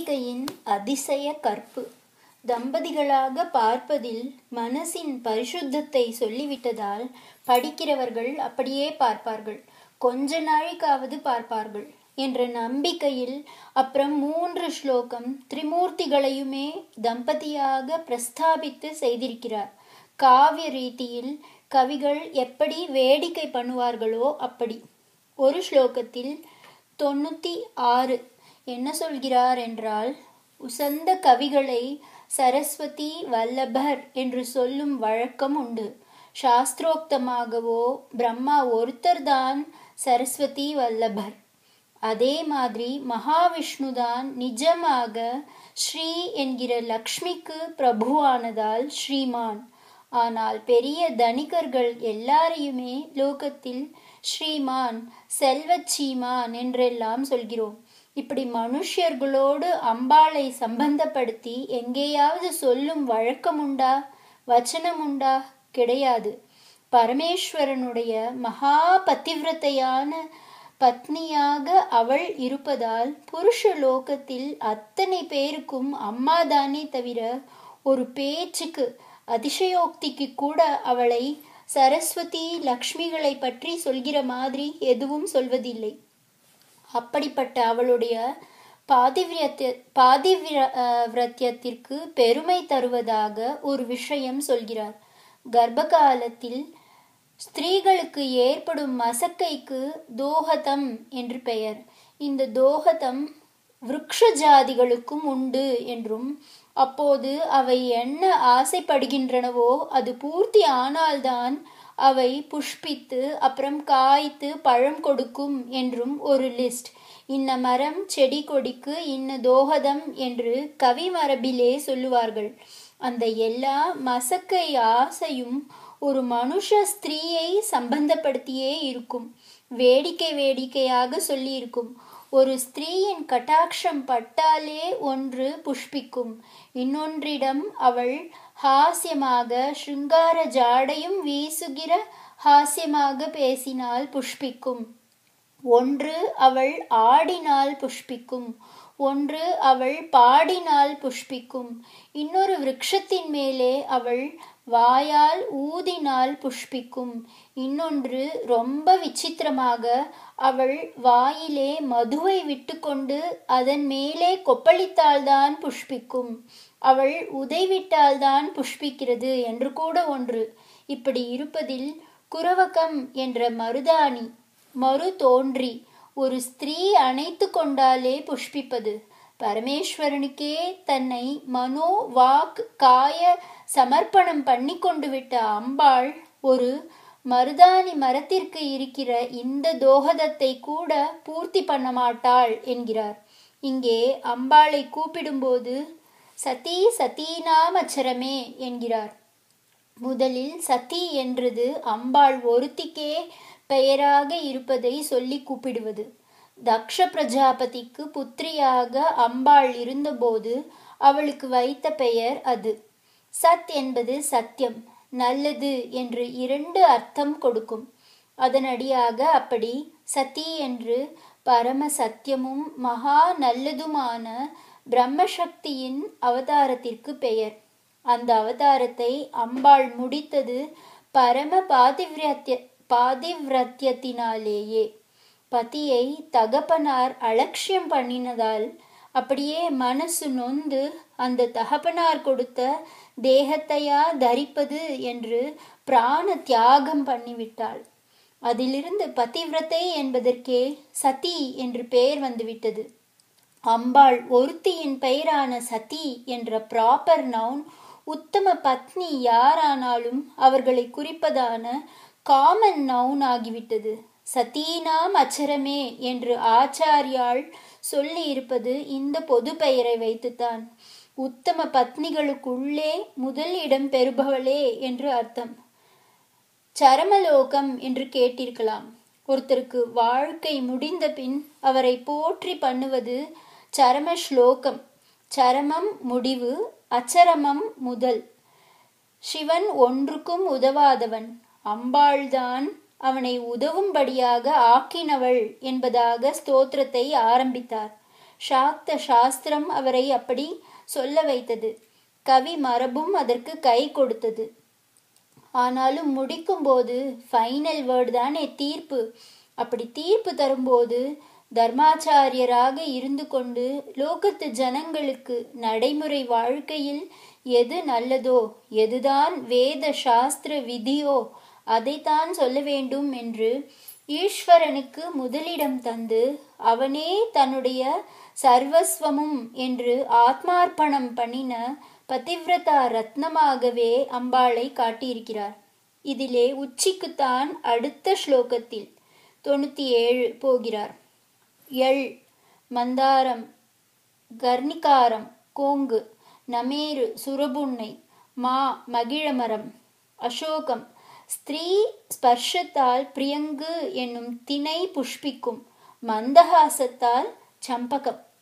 அம்பிகையின் அதிசய கற்பு தம்பதிகளாக பார்ப்பதில் மனசின் பரிசுத்தத்தை சொல்லிவிட்டதால் படிக்கிறவர்கள் அப்படியே பார்ப்பார்கள் கொஞ்ச நாளைக்காவது பார்ப்பார்கள் என்ற நம்பிக்கையில் அப்புறம் மூன்று ஸ்லோகம் திரிமூர்த்திகளையுமே தம்பதியாக பிரஸ்தாபித்து செய்திருக்கிறார் காவிய ரீதியில் கவிகள் எப்படி வேடிக்கை பண்ணுவார்களோ அப்படி ஒரு ஸ்லோகத்தில் தொண்ணூத்தி ஆறு என்ன சொல்கிறார் என்றால் உசந்த கவிகளை சரஸ்வதி வல்லபர் என்று சொல்லும் வழக்கம் உண்டு சாஸ்திரோக்தமாகவோ பிரம்மா ஒருத்தர்தான் சரஸ்வதி வல்லபர் அதே மாதிரி மகாவிஷ்ணுதான் நிஜமாக ஸ்ரீ என்கிற லக்ஷ்மிக்கு பிரபுவானதால் ஸ்ரீமான் ஆனால் பெரிய தனிகர்கள் எல்லாரையுமே லோகத்தில் ஸ்ரீமான் செல்வச்சீமான் என்றெல்லாம் சொல்கிறோம் இப்படி மனுஷர்களோடு அம்பாளை சம்பந்தப்படுத்தி எங்கேயாவது சொல்லும் வழக்கம் உண்டா வச்சனம் உண்டா கிடையாது பரமேஸ்வரனுடைய மகா பதிவிரத்தையான பத்னியாக அவள் இருப்பதால் புருஷ லோகத்தில் அத்தனை பேருக்கும் அம்மாதானே தவிர ஒரு பேச்சுக்கு அதிசயோக்திக்கு கூட அவளை சரஸ்வதி லக்ஷ்மிகளை பற்றி சொல்கிற மாதிரி எதுவும் சொல்வதில்லை அப்படிப்பட்ட அவளுடைய பாதிவிரத்திய பாதிவிரத்தியத்திற்கு பெருமை தருவதாக ஒரு விஷயம் சொல்கிறார் கர்ப்ப காலத்தில் ஸ்திரீகளுக்கு ஏற்படும் மசக்கைக்கு தோகதம் என்று பெயர் இந்த தோகதம் விருக்ஷ ஜாதிகளுக்கும் உண்டு என்றும் அப்போது அவை என்ன ஆசைப்படுகின்றனவோ அது பூர்த்தி ஆனால்தான் அவை புஷ்பித்து அப்புறம் காய்த்து பழம் கொடுக்கும் என்றும் ஒரு லிஸ்ட் இன்ன மரம் செடி கொடிக்கு இன்ன தோகதம் என்று கவி மரபிலே சொல்லுவார்கள் அந்த எல்லா மசக்கை ஆசையும் ஒரு மனுஷ ஸ்திரீயை சம்பந்தப்படுத்தியே இருக்கும் வேடிக்கை வேடிக்கையாக சொல்லியிருக்கும் ஒரு ஸ்திரீயின் கட்டாட்சம் பட்டாலே ஒன்று புஷ்பிக்கும் இன்னொன்றிடம் அவள் ஹாஸ்யமாக ஸ்ருங்கார ஜாடையும் வீசுகிற ஹாஸ்யமாக பேசினால் புஷ்பிக்கும் ஒன்று அவள் ஆடினால் புஷ்பிக்கும் ஒன்று அவள் பாடினால் புஷ்பிக்கும் இன்னொரு விருட்சத்தின் மேலே அவள் வாயால் ஊதினால் புஷ்பிக்கும் இன்னொன்று ரொம்ப விசித்திரமாக அவள் வாயிலே மதுவை விட்டுக்கொண்டு அதன் மேலே கொப்பளித்தால்தான் புஷ்பிக்கும் அவள் உதைவிட்டால்தான் புஷ்பிக்கிறது என்று கூட ஒன்று இப்படி இருப்பதில் குரவகம் என்ற மருதாணி மறு தோன்றி ஒரு ஸ்திரீ அணைத்து கொண்டாலே புஷ்பிப்பது பரமேஸ்வரனுக்கே தன்னை மனோ வாக் காய சமர்ப்பணம் பண்ணி கொண்டு விட்ட அம்பாள் ஒரு மருதாணி மரத்திற்கு இருக்கிற இந்த தோகதத்தை கூட பூர்த்தி பண்ண மாட்டாள் என்கிறார் இங்கே அம்பாளை கூப்பிடும்போது சதி சதீனாம் அச்சரமே என்கிறார் முதலில் சதி என்றது அம்பாள் ஒருத்திக்கே பெயராக இருப்பதை சொல்லி கூப்பிடுவது தக்ஷ பிரஜாபதிக்கு புத்திரியாக அம்பாள் இருந்தபோது அவளுக்கு வைத்த பெயர் அது சத் என்பது சத்தியம் நல்லது என்று இரண்டு அர்த்தம் கொடுக்கும் அதனடியாக அப்படி சதி என்று பரம சத்தியமும் மகா நல்லதுமான பிரம்மசக்தியின் அவதாரத்திற்கு பெயர் அந்த அவதாரத்தை அம்பாள் முடித்தது பரம பாதிவிரத்திய பாதிவிரத்தியத்தினாலேயே பதியை தகப்பனார் அலட்சியம் பண்ணினதால் அப்படியே மனசு நொந்து அந்த தகப்பனார் கொடுத்த தேகத்தையா தரிப்பது என்று பிராண தியாகம் பண்ணிவிட்டாள் அதிலிருந்து பதிவிரத்தை என்பதற்கே சதி என்று பெயர் வந்துவிட்டது அம்பாள் ஒருத்தியின் பெயரான சதி என்ற ப்ராப்பர் நவுன் உத்தம பத்னி யாரானாலும் அவர்களை குறிப்பதான காமன் நவுன் ஆகிவிட்டது சதீனாம் அச்சரமே என்று ஆச்சாரியாள் சொல்லி இருப்பது இந்த பொது பெயரை வைத்துத்தான் உத்தம பத்னிகளுக்குள்ளே முதல் இடம் பெறுபவளே என்று அர்த்தம் சரமலோகம் என்று கேட்டிருக்கலாம் ஒருத்தருக்கு வாழ்க்கை முடிந்த பின் அவரை போற்றி பண்ணுவது சரம ஸ்லோகம் சரமம் முடிவு அச்சரமம் முதல் சிவன் ஒன்றுக்கும் உதவாதவன் அம்பாள்தான் அவனை உதவும்படியாக ஆக்கினவள் என்பதாக ஸ்தோத்திரத்தை ஆரம்பித்தார் சாக்த சாஸ்திரம் அவரை அப்படி சொல்ல வைத்தது கவி மரபும் அதற்கு கை கொடுத்தது ஆனாலும் முடிக்கும்போது ஃபைனல் வேர்டு தானே தீர்ப்பு அப்படி தீர்ப்பு தரும்போது தர்மாச்சாரியராக இருந்து கொண்டு லோகத்து ஜனங்களுக்கு நடைமுறை வாழ்க்கையில் எது நல்லதோ எதுதான் வேத சாஸ்திர விதியோ அதைத்தான் சொல்ல வேண்டும் என்று ஈஸ்வரனுக்கு முதலிடம் தந்து அவனே தன்னுடைய சர்வஸ்வமும் என்று ஆத்மார்ப்பணம் பண்ணின பதிவிரதா ரத்னமாகவே அம்பாளை காட்டியிருக்கிறார் இதிலே உச்சிக்குத்தான் அடுத்த ஸ்லோகத்தில் தொண்ணூற்றி ஏழு போகிறார் எள் மந்தாரம் கர்ணிகாரம் கோங்கு நமேரு சுரபுன்னை மா மகிழமரம் அசோகம் ஸ்திரீ ஸ்பர்ஷத்தால் பிரியங்கு என்னும் திணை புஷ்பிக்கும் மந்தஹாசத்தால் சம்பகம்